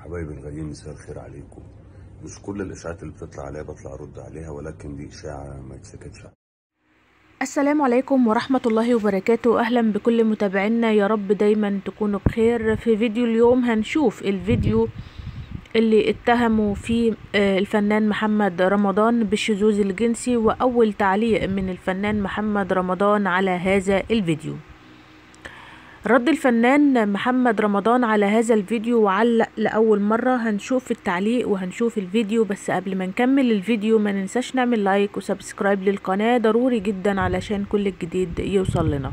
حبايبي الغاليين مساء الخير عليكم مش كل الاشاعات اللي بتطلع عليها بطلع ارد عليها ولكن دي اشاعه ما يتسكتش عليها السلام عليكم ورحمة الله وبركاته أهلا بكل متابعينا يا رب دايما تكونوا بخير في فيديو اليوم هنشوف الفيديو اللي اتهموا فيه آه، الفنان محمد رمضان بالشذوذ الجنسي وأول تعليق من الفنان محمد رمضان على هذا الفيديو رد الفنان محمد رمضان على هذا الفيديو وعلق لأول مرة هنشوف التعليق وهنشوف الفيديو بس قبل ما نكمل الفيديو ما ننساش نعمل لايك وسبسكرايب للقناة ضروري جدا علشان كل الجديد يوصل لنا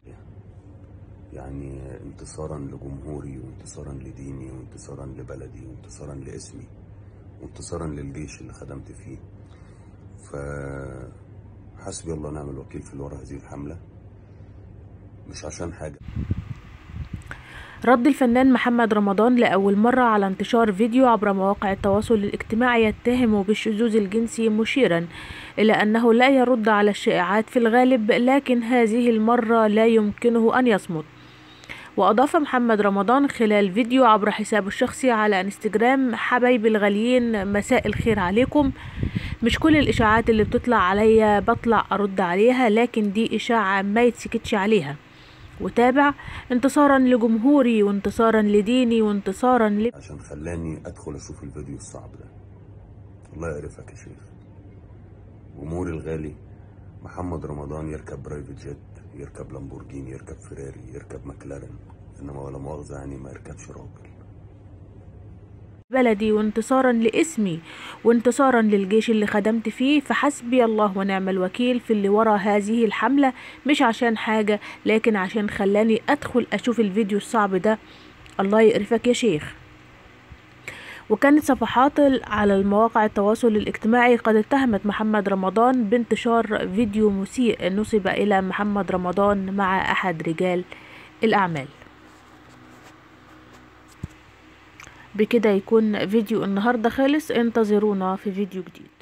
يعني انتصارا لجمهوري وانتصارا لديني وانتصارا لبلدي وانتصارا لاسمي وانتصارا للجيش اللي خدمت فيه ف حسبي الله ونعم الوكيل في الورا هذه الحملة مش عشان حاجة رد الفنان محمد رمضان لأول مرة على انتشار فيديو عبر مواقع التواصل الاجتماعي يتهمه بالشذوذ الجنسي مشيرا إلى أنه لا يرد على الشائعات في الغالب لكن هذه المرة لا يمكنه أن يصمت وأضاف محمد رمضان خلال فيديو عبر حسابه الشخصي على انستجرام حبايبي الغاليين مساء الخير عليكم مش كل الإشاعات اللي بتطلع عليا بطلع أرد عليها لكن دي إشاعة ما يتسكتش عليها وتابع انتصارا لجمهوري وانتصارا لديني وانتصارا ل... عشان خلاني ادخل اشوف الفيديو الصعب ده الله يعرفك يا شيخ جمهوري الغالي محمد رمضان يركب برايفت جيت يركب لامبورجيني يركب فيراري يركب ماكلارين انما ولا مؤاخذة يعني ما يركبش راجل بلدي وانتصارا لاسمي وانتصارا للجيش اللي خدمت فيه فحسبي الله ونعم الوكيل في اللي ورا هذه الحملة مش عشان حاجة لكن عشان خلاني ادخل اشوف الفيديو الصعب ده الله يقرفك يا شيخ وكانت صفحات على المواقع التواصل الاجتماعي قد اتهمت محمد رمضان بانتشار فيديو مسيء نسب إلى محمد رمضان مع أحد رجال الأعمال بكده يكون فيديو النهاردة خالص انتظرونا في فيديو جديد